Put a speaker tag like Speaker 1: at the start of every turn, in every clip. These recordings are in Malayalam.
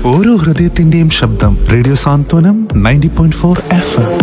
Speaker 1: ഓരോ ഹൃദയത്തിന്റെയും ശബ്ദം radio Santhwanam ninety point four F M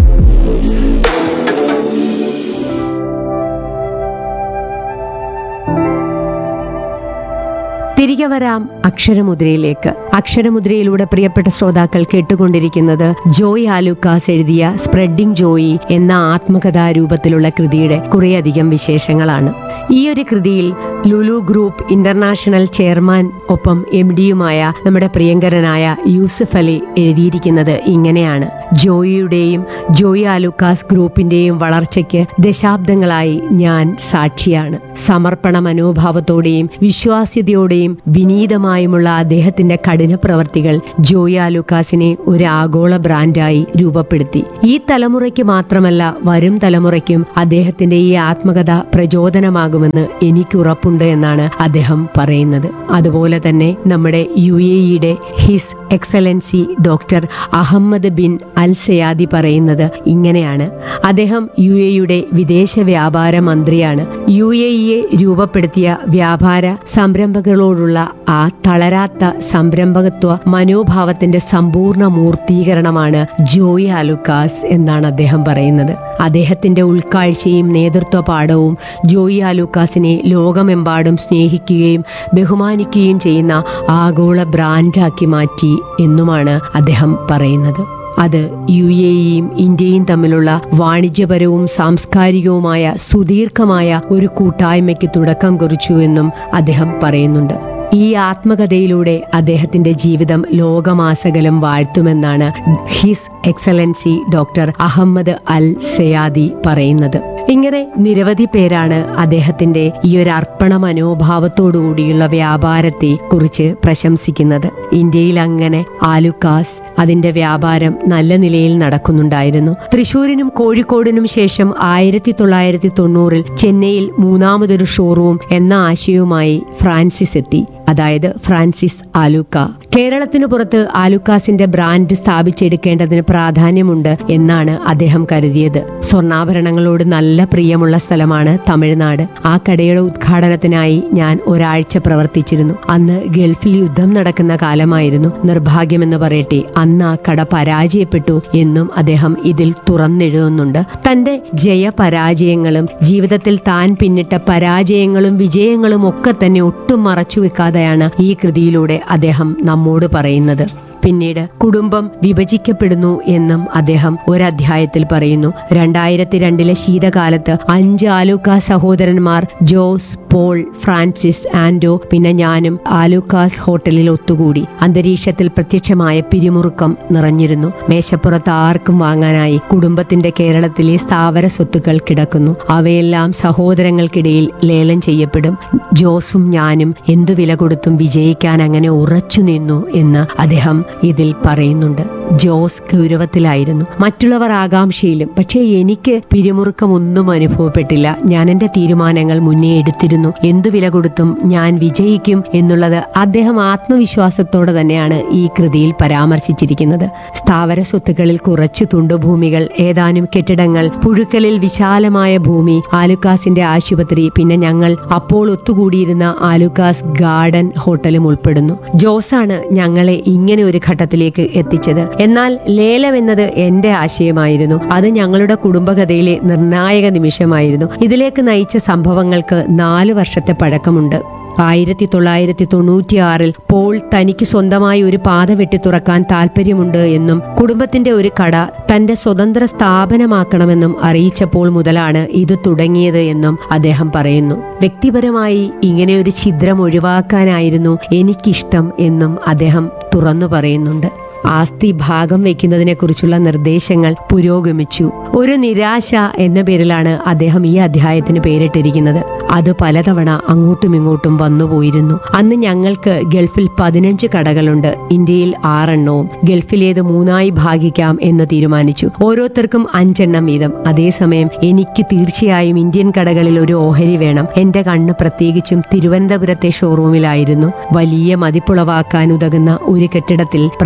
Speaker 2: തിരികെ വരാം അക്ഷരമുദ്രയിലേക്ക് അക്ഷരമുദ്രയിലൂടെ പ്രിയപ്പെട്ട ശ്രോതാക്കൾ കേട്ടുകൊണ്ടിരിക്കുന്നത് ജോയ് ആലുക്കാസ് എഴുതിയ സ്പ്രെഡിംഗ് ജോയി എന്ന ആത്മകഥാ രൂപത്തിലുള്ള കൃതിയുടെ കുറേയധികം വിശേഷങ്ങളാണ് ഈ ഒരു കൃതിയിൽ ലുലു ഗ്രൂപ്പ് ഇന്റർനാഷണൽ ചെയർമാൻ ഒപ്പം എം ഡിയുമായ നമ്മുടെ പ്രിയങ്കരനായ യൂസഫ് അലി എഴുതിയിരിക്കുന്നത് ഇങ്ങനെയാണ് ജോയിയുടെയും ജോയി ആലുക്കാസ് ഗ്രൂപ്പിന്റെയും വളർച്ചയ്ക്ക് ദശാബ്ദങ്ങളായി ഞാൻ സാക്ഷിയാണ് സമർപ്പണ മനോഭാവത്തോടെയും വിശ്വാസ്യതയോടെയും വിനീതമായുമുള്ള അദ്ദേഹത്തിന്റെ കഠിന പ്രവർത്തികൾ ജോയി ആലുക്കാസിനെ ഒരു ആഗോള ബ്രാൻഡായി രൂപപ്പെടുത്തി ഈ തലമുറയ്ക്ക് മാത്രമല്ല വരും തലമുറയ്ക്കും അദ്ദേഹത്തിന്റെ ഈ ആത്മകഥ പ്രചോദനമാകുമെന്ന് എനിക്ക് ഉറപ്പുണ്ട് എന്നാണ് അദ്ദേഹം പറയുന്നത് അതുപോലെ തന്നെ നമ്മുടെ യു എ ഇയുടെ his excellency doctor Ahmed bin Al Sayadi പറയുന്നത് ഇങ്ങനെയാണ് അദ്ദേഹം യു എയുടെ വിദേശ വ്യാപാര മന്ത്രിയാണ് യു എ ഇയെ രൂപപ്പെടുത്തിയ വ്യാപാര സംരംഭങ്ങളോടുള്ള ആ തളരാത്ത സംരംഭകത്വ മനോഭാവത്തിന്റെ സമ്പൂർണ്ണ മൂർത്തീകരണമാണ് ജോയി ആലുക്കാസ് എന്നാണ് അദ്ദേഹം പറയുന്നത് അദ്ദേഹത്തിന്റെ ഉൾക്കാഴ്ചയും നേതൃത്വ പാഠവും ജോയി ആലുക്കാസിനെ ലോകമെമ്പാടും സ്നേഹിക്കുകയും ബഹുമാനിക്കുകയും ചെയ്യുന്ന ആഗോള ബ്രാൻഡാക്കി മാറ്റി എന്നുമാണ് അദ്ദേഹം പറയുന്നത് അത് യു എ ഇയും ഇന്ത്യയും തമ്മിലുള്ള വാണിജ്യപരവും സാംസ്കാരികവുമായ സുദീർഘമായ ഒരു കൂട്ടായ്മയ്ക്ക് തുടക്കം കുറിച്ചു എന്നും അദ്ദേഹം പറയുന്നുണ്ട് ഈ ആത്മകഥയിലൂടെ അദ്ദേഹത്തിന്റെ ജീവിതം ലോകമാസകലം വാഴ്ത്തുമെന്നാണ് his excellency doctor Ahmed Al Sayadi പറയുന്നത് ഇങ്ങനെ നിരവധി പേരാണ് അദ്ദേഹത്തിന്റെ ഈ ഒരു അർപ്പണ മനോഭാവത്തോടുകൂടിയുള്ള വ്യാപാരത്തെ കുറിച്ച് പ്രശംസിക്കുന്നത് ഇന്ത്യയിൽ അങ്ങനെ ആലുക്കാസ് അതിന്റെ വ്യാപാരം നല്ല നിലയിൽ നടക്കുന്നുണ്ടായിരുന്നു തൃശൂരിനും കോഴിക്കോടിനും ശേഷം ആയിരത്തി തൊള്ളായിരത്തി തൊണ്ണൂറിൽ ചെന്നൈയിൽ മൂന്നാമതൊരു ഷോറൂം എന്ന ആശയവുമായി ഫ്രാൻസിസ് എത്തി അതായത് ഫ്രാൻസിസ് ആലുക്ക കേരളത്തിനു പുറത്ത് ആലുക്കാസിന്റെ ബ്രാൻഡ് സ്ഥാപിച്ചെടുക്കേണ്ടതിന് പ്രാധാന്യമുണ്ട് എന്നാണ് അദ്ദേഹം കരുതിയത് സ്വർണ്ണാഭരണങ്ങളോട് നല്ല പ്രിയമുള്ള സ്ഥലമാണ് തമിഴ്നാട് ആ കടയുടെ ഉദ്ഘാടനത്തിനായി ഞാൻ ഒരാഴ്ച പ്രവർത്തിച്ചിരുന്നു അന്ന് ഗൾഫിൽ യുദ്ധം നടക്കുന്ന കാലമായിരുന്നു നിർഭാഗ്യമെന്ന് പറയട്ടെ അന്ന് ആ കട പരാജയപ്പെട്ടു എന്നും അദ്ദേഹം ഇതിൽ തുറന്നെഴുതുന്നുണ്ട് തന്റെ ജയപരാജയങ്ങളും ജീവിതത്തിൽ താൻ പിന്നിട്ട പരാജയങ്ങളും വിജയങ്ങളും ഒക്കെ തന്നെ ഒട്ടും മറച്ചു വെക്കാതെയാണ് ഈ കൃതിയിലൂടെ അദ്ദേഹം നമ്മോട് പറയുന്നത് പിന്നീട് കുടുംബം വിഭജിക്കപ്പെടുന്നു എന്നും അദ്ദേഹം ഒരധ്യായത്തിൽ പറയുന്നു രണ്ടായിരത്തി രണ്ടിലെ ശീതകാലത്ത് അഞ്ച് ആലൂക്ക സഹോദരന്മാർ ജോസ് പോൾ ഫ്രാൻസിസ് ആൻഡോ പിന്നെ ഞാനും ആലൂക്കാസ് ഹോട്ടലിൽ ഒത്തുകൂടി അന്തരീക്ഷത്തിൽ പ്രത്യക്ഷമായ പിരിമുറുക്കം നിറഞ്ഞിരുന്നു മേശപ്പുറത്ത് ആർക്കും വാങ്ങാനായി കുടുംബത്തിന്റെ കേരളത്തിലെ സ്ഥാവര സ്വത്തുക്കൾ കിടക്കുന്നു അവയെല്ലാം സഹോദരങ്ങൾക്കിടയിൽ ലേലം ചെയ്യപ്പെടും ജോസും ഞാനും എന്തു വില കൊടുത്തും വിജയിക്കാൻ അങ്ങനെ ഉറച്ചു നിന്നു എന്ന് അദ്ദേഹം ഇതിൽ പറയുന്നുണ്ട് ജോസ് ഗൗരവത്തിലായിരുന്നു മറ്റുള്ളവർ ആകാംക്ഷയിലും പക്ഷേ എനിക്ക് പിരിമുറുക്കമൊന്നും അനുഭവപ്പെട്ടില്ല ഞാൻ എന്റെ തീരുമാനങ്ങൾ മുന്നേ എടുത്തിരുന്നു എന്തു വില കൊടുത്തും ഞാൻ വിജയിക്കും എന്നുള്ളത് അദ്ദേഹം ആത്മവിശ്വാസത്തോടെ തന്നെയാണ് ഈ കൃതിയിൽ പരാമർശിച്ചിരിക്കുന്നത് സ്ഥാവര സ്വത്തുക്കളിൽ കുറച്ച് തുണ്ടുഭൂമികൾ ഏതാനും കെട്ടിടങ്ങൾ പുഴുക്കലിൽ വിശാലമായ ഭൂമി ആലുക്കാസിന്റെ ആശുപത്രി പിന്നെ ഞങ്ങൾ അപ്പോൾ ഒത്തുകൂടിയിരുന്ന ആലുക്കാസ് ഗാർഡൻ ഹോട്ടലും ഉൾപ്പെടുന്നു ജോസാണ് ഞങ്ങളെ ഇങ്ങനെ ഒരു ഘട്ടത്തിലേക്ക് എത്തിച്ചത് എന്നാൽ ലേലം എന്നത് എന്റെ ആശയമായിരുന്നു അത് ഞങ്ങളുടെ കുടുംബകഥയിലെ നിർണായക നിമിഷമായിരുന്നു ഇതിലേക്ക് നയിച്ച സംഭവങ്ങൾക്ക് നാല് വർഷത്തെ പഴക്കമുണ്ട് ആയിരത്തി തൊള്ളായിരത്തി തൊണ്ണൂറ്റിയാറിൽ പോൾ തനിക്ക് സ്വന്തമായി ഒരു പാത വെട്ടി തുറക്കാൻ താല്പര്യമുണ്ട് എന്നും കുടുംബത്തിന്റെ ഒരു കട തന്റെ സ്വതന്ത്ര സ്ഥാപനമാക്കണമെന്നും അറിയിച്ചപ്പോൾ മുതലാണ് ഇത് തുടങ്ങിയത് എന്നും അദ്ദേഹം പറയുന്നു വ്യക്തിപരമായി ഇങ്ങനെ ഒരു ഛിദ്രം ഒഴിവാക്കാനായിരുന്നു എനിക്കിഷ്ടം എന്നും അദ്ദേഹം തുറന്നു പറയുന്നുണ്ട് ആസ്തി ഭാഗം വയ്ക്കുന്നതിനെ കുറിച്ചുള്ള നിർദ്ദേശങ്ങൾ പുരോഗമിച്ചു ഒരു നിരാശ എന്ന പേരിലാണ് അദ്ദേഹം ഈ അധ്യായത്തിന് പേരിട്ടിരിക്കുന്നത് അത് പലതവണ അങ്ങോട്ടും ഇങ്ങോട്ടും വന്നുപോയിരുന്നു അന്ന് ഞങ്ങൾക്ക് ഗൾഫിൽ പതിനഞ്ച് കടകളുണ്ട് ഇന്ത്യയിൽ ആറെണ്ണവും ഗൾഫിലേത് മൂന്നായി ഭാഗിക്കാം എന്ന് തീരുമാനിച്ചു ഓരോരുത്തർക്കും അഞ്ചെണ്ണം വീതം അതേസമയം എനിക്ക് തീർച്ചയായും ഇന്ത്യൻ കടകളിൽ ഒരു ഓഹരി വേണം എന്റെ കണ്ണ് പ്രത്യേകിച്ചും തിരുവനന്തപുരത്തെ ഷോറൂമിലായിരുന്നു വലിയ മതിപ്പുളവാക്കാൻ ഉതകുന്ന ഒരു കെട്ടിടത്തിൽ പ്രവർത്തനം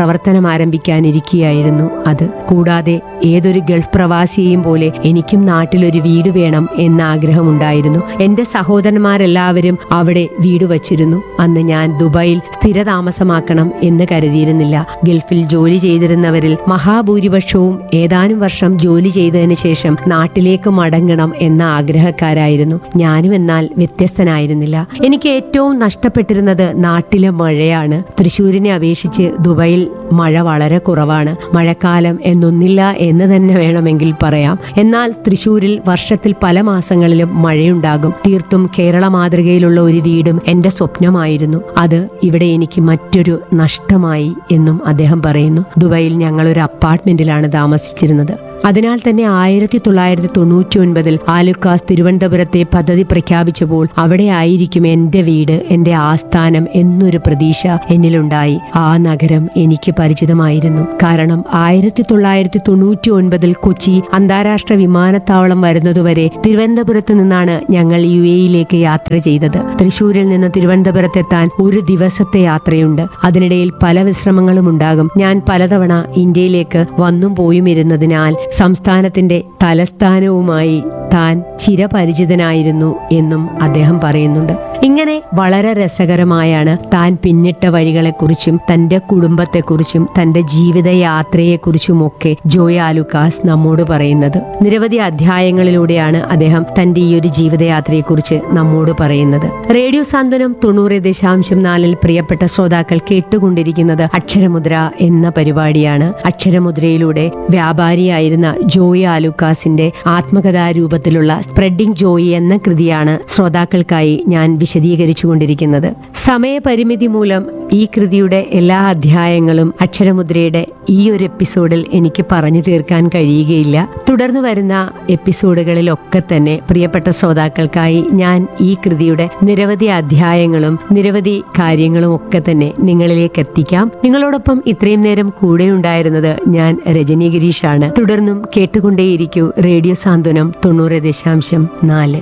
Speaker 2: ആരംഭിക്കാനിരിക്കുകയായിരുന്നു അത് കൂടാതെ ഏതൊരു ഗൾഫ് പ്രവാസിയെയും പോലെ എനിക്കും നാട്ടിലൊരു വീട് വേണം എന്ന ആഗ്രഹമുണ്ടായിരുന്നു എന്റെ സഹോദരന്മാരെല്ലാവരും അവിടെ വീട് വച്ചിരുന്നു അന്ന് ഞാൻ ദുബായിൽ സ്ഥിരതാമസമാക്കണം എന്ന് കരുതിയിരുന്നില്ല ഗൾഫിൽ ജോലി ചെയ്തിരുന്നവരിൽ മഹാഭൂരിപക്ഷവും ഏതാനും വർഷം ജോലി ചെയ്തതിനു ശേഷം നാട്ടിലേക്ക് മടങ്ങണം എന്ന ആഗ്രഹക്കാരായിരുന്നു ഞാനും എന്നാൽ വ്യത്യസ്തനായിരുന്നില്ല എനിക്ക് ഏറ്റവും നഷ്ടപ്പെട്ടിരുന്നത് നാട്ടിലെ മഴയാണ് തൃശ്ശൂരിനെ അപേക്ഷിച്ച് ദുബായിൽ മഴ വളരെ കുറവാണ് മഴക്കാലം എന്നൊന്നില്ല എന്ന് തന്നെ വേണമെങ്കിൽ പറയാം എന്നാൽ തൃശ്ശൂരിൽ വർഷത്തിൽ പല മാസങ്ങളിലും മഴയുണ്ടാകും തീർത്തും കേരള മാതൃകയിലുള്ള ഒരു വീടും എന്റെ സ്വപ്നമായിരുന്നു അത് ഇവിടെ എനിക്ക് മറ്റൊരു നഷ്ടമായി എന്നും അദ്ദേഹം പറയുന്നു ദുബായിൽ ഞങ്ങൾ ഒരു അപ്പാർട്ട്മെന്റിലാണ് താമസിച്ചിരുന്നത് അതിനാൽ തന്നെ ആയിരത്തി തൊള്ളായിരത്തി തൊണ്ണൂറ്റി ഒൻപതിൽ ആലുക്കാസ് തിരുവനന്തപുരത്തെ പദ്ധതി പ്രഖ്യാപിച്ചപ്പോൾ അവിടെ ആയിരിക്കും എന്റെ വീട് എന്റെ ആസ്ഥാനം എന്നൊരു പ്രതീക്ഷ എന്നിലുണ്ടായി ആ നഗരം എനിക്ക് പരിചിതമായിരുന്നു കാരണം ആയിരത്തി തൊള്ളായിരത്തി തൊണ്ണൂറ്റി ഒൻപതിൽ കൊച്ചി അന്താരാഷ്ട്ര വിമാനത്താവളം വരുന്നതുവരെ തിരുവനന്തപുരത്ത് നിന്നാണ് ഞങ്ങൾ യു എയിലേക്ക് യാത്ര ചെയ്തത് തൃശൂരിൽ നിന്ന് തിരുവനന്തപുരത്തെത്താൻ ഒരു ദിവസത്തെ യാത്രയുണ്ട് അതിനിടയിൽ പല വിശ്രമങ്ങളും ഉണ്ടാകും ഞാൻ പലതവണ ഇന്ത്യയിലേക്ക് വന്നും പോയും ഇരുന്നതിനാൽ സംസ്ഥാനത്തിന്റെ തലസ്ഥാനവുമായി താൻ ചിരപരിചിതനായിരുന്നു എന്നും അദ്ദേഹം പറയുന്നുണ്ട് ഇങ്ങനെ വളരെ രസകരമായാണ് താൻ പിന്നിട്ട വഴികളെക്കുറിച്ചും തന്റെ കുടുംബത്തെക്കുറിച്ചും തന്റെ ജീവിത യാത്രയെക്കുറിച്ചുമൊക്കെ ജോയ് ആലുക്കാസ് നമ്മോട് പറയുന്നത് നിരവധി അധ്യായങ്ങളിലൂടെയാണ് അദ്ദേഹം തന്റെ ഈ ഒരു ജീവിതയാത്രയെക്കുറിച്ച് നമ്മോട് പറയുന്നത് റേഡിയോ സാന്ത്വനം തൊണ്ണൂറ് ദശാംശം നാലിൽ പ്രിയപ്പെട്ട ശ്രോതാക്കൾ കേട്ടുകൊണ്ടിരിക്കുന്നത് അക്ഷരമുദ്ര എന്ന പരിപാടിയാണ് അക്ഷരമുദ്രയിലൂടെ വ്യാപാരിയായിരുന്ന ജോയി ആലുക്കാസിന്റെ ആത്മകഥാരൂപത്തിലുള്ള സ്പ്രെഡിംഗ് ജോയി എന്ന കൃതിയാണ് ശ്രോതാക്കൾക്കായി ഞാൻ വിശദീകരിച്ചുകൊണ്ടിരിക്കുന്നത് സമയപരിമിതി മൂലം ഈ കൃതിയുടെ എല്ലാ അധ്യായങ്ങളും അക്ഷരമുദ്രയുടെ ഈ ഒരു എപ്പിസോഡിൽ എനിക്ക് പറഞ്ഞു തീർക്കാൻ കഴിയുകയില്ല തുടർന്ന് വരുന്ന എപ്പിസോഡുകളിലൊക്കെ തന്നെ പ്രിയപ്പെട്ട ശ്രോതാക്കൾക്കായി ഞാൻ ഈ കൃതിയുടെ നിരവധി അധ്യായങ്ങളും നിരവധി കാര്യങ്ങളും ഒക്കെ തന്നെ നിങ്ങളിലേക്ക് എത്തിക്കാം നിങ്ങളോടൊപ്പം ഇത്രയും നേരം കൂടെ ഉണ്ടായിരുന്നത് ഞാൻ രജനി ഗിരീഷാണ് തുടർന്നും കേട്ടുകൊണ്ടേയിരിക്കൂ റേഡിയോ സാന്ത്വനം തൊണ്ണൂറ് ദശാംശം നാല്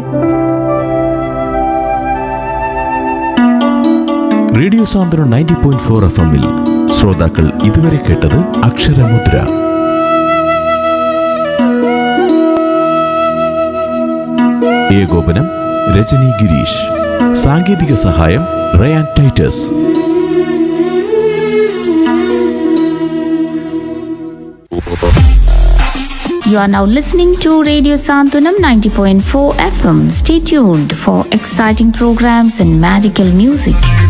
Speaker 3: radio Santhwanam ninety point four F എമ്മിൽ ശ്രോതാക്കൾ ഇതുവരെ കേട്ടത് അക്ഷരമുദ്ര ഏകോപനം രജനി ഗിരീഷ് സാങ്കേതിക സഹായം Ryan Titus
Speaker 4: You are now listening to Radio Santunam 90.4 FM. Stay tuned for exciting programs and magical music.